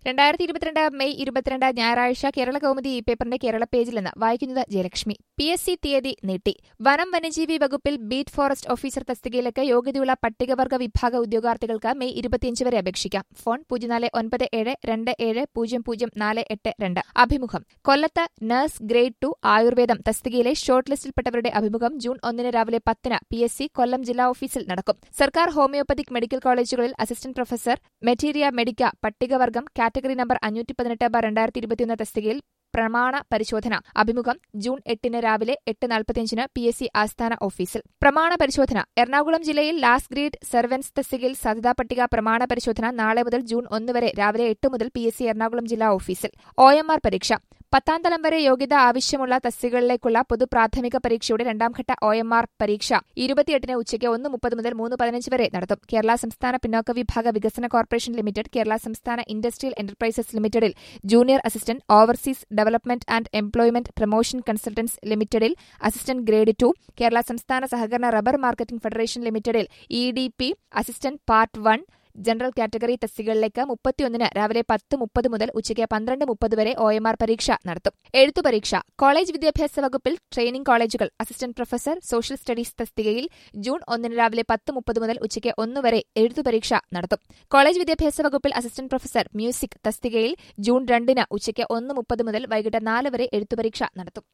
രണ്ടായിരത്തി ഇരുപത്തിരണ്ട് മെയ് ഇരുപത്തിരണ്ട് ഞായറാഴ്ച കേരള കൗമുദി ഈ പേപ്പറിന്റെ കേരള പേജിൽ നിന്ന് വായിക്കുന്നത് ജയലക്ഷ്മി പി എസ് സി തീയതി നീട്ടി വനം വന്യജീവി വകുപ്പിൽ ബീറ്റ് ഫോറസ്റ്റ് ഓഫീസർ തസ്തികയിലേക്ക് യോഗ്യതയുള്ള പട്ടികവർഗ വിഭാഗ ഉദ്യോഗാർത്ഥികൾക്ക് മെയ് ഇരുപത്തിയഞ്ച് വരെ അപേക്ഷിക്കാം ഫോൺ പൂജ്യം നാല് ഒൻപത് ഏഴ് രണ്ട് ഏഴ് പൂജ്യം പൂജ്യം നാല് എട്ട് രണ്ട് അഭിമുഖം കൊല്ലത്ത് നഴ്സ് ഗ്രേഡ് ടു ആയുർവേദം തസ്തികയിലെ ഷോർട്ട് ലിസ്റ്റിൽപ്പെട്ടവരുടെ അഭിമുഖം ജൂൺ ഒന്നിന് രാവിലെ പത്തിന് പി എസ് സി കൊല്ലം ജില്ലാ ഓഫീസിൽ നടക്കും സർക്കാർ ഹോമിയോപ്പതിക് മെഡിക്കൽ കോളേജുകളിൽ അസിസ്റ്റന്റ് പ്രൊഫസർ മെറ്റീരിയ മെഡിക്ക പട്ടികവർഗം കാറ്റഗറി നമ്പർ അഞ്ഞൂറ്റി പതിനെട്ട് ബാർ രണ്ടായിരത്തി ഇരുപത്തിയൊന്ന് തസ്തികയിൽ പ്രമാണ പരിശോധന അഭിമുഖം ജൂൺ എട്ടിന് രാവിലെ എട്ട് നാൽപ്പത്തിയഞ്ചിന് പി എസ് സി ആസ്ഥാന ഓഫീസിൽ പ്രമാണ പരിശോധന എറണാകുളം ജില്ലയിൽ ലാസ്റ്റ് ഗ്രേഡ് സർവൻസ് തസ്തികയിൽ സാധ്യതാ പട്ടിക പ്രമാണ പരിശോധന നാളെ മുതൽ ജൂൺ ഒന്ന് വരെ രാവിലെ എട്ട് മുതൽ പി എസ് സി എറണാകുളം ജില്ലാ ഓഫീസിൽ ഒ എം ആർ പരീക്ഷ പത്താം തലം വരെ യോഗ്യത ആവശ്യമുള്ള തസ്തികകളിലേക്കുള്ള പൊതു പ്രാഥമിക പരീക്ഷയുടെ രണ്ടാംഘട്ട ഒ എം ആർ പരീക്ഷ ഇരുപത്തിയെട്ടിന് ഉച്ചയ്ക്ക് ഒന്ന് മുപ്പത് മുതൽ മൂന്ന് പതിനഞ്ച് വരെ നടത്തും കേരള സംസ്ഥാന പിന്നോക്ക വിഭാഗ വികസന കോർപ്പറേഷൻ ലിമിറ്റഡ് കേരള സംസ്ഥാന ഇൻഡസ്ട്രിയൽ എന്റർപ്രൈസസ് ലിമിറ്റഡിൽ junior assistant overseas development and employment promotion consultants ലിമിറ്റഡിൽ അസിസ്റ്റന്റ് ഗ്രേഡ് ടു കേരള സംസ്ഥാന സഹകരണ റബ്ബർ മാർക്കറ്റിംഗ് ഫെഡറേഷൻ ലിമിറ്റഡിൽ E D P assistant part one general category തസ്തികകളിലേക്ക് മുപ്പത്തിയൊന്നിന് രാവിലെ പത്ത് മുപ്പത് മുതൽ ഉച്ചയ്ക്ക് പന്ത്രണ്ട് മുപ്പത് വരെ ഒ എം ആർ പരീക്ഷ നടത്തും എഴുത്തു പരീക്ഷ കോളേജ് വിദ്യാഭ്യാസ വകുപ്പിൽ ട്രെയിനിംഗ് കോളേജുകൾ അസിസ്റ്റന്റ് പ്രൊഫസർ സോഷ്യൽ സ്റ്റഡീസ് തസ്തികയിൽ ജൂൺ ഒന്നിന് രാവിലെ പത്ത് മുപ്പത് മുതൽ ഉച്ചയ്ക്ക് ഒന്ന് വരെ എഴുത്തു പരീക്ഷ നടത്തും കോളേജ് വിദ്യാഭ്യാസ വകുപ്പിൽ അസിസ്റ്റന്റ് പ്രൊഫസർ മ്യൂസിക് തസ്തികയിൽ ജൂൺ രണ്ടിന് ഉച്ചയ്ക്ക് ഒന്ന് മുപ്പത് മുതൽ വൈകിട്ട് നാല് വരെ എഴുത്തു പരീക്ഷ നടത്തും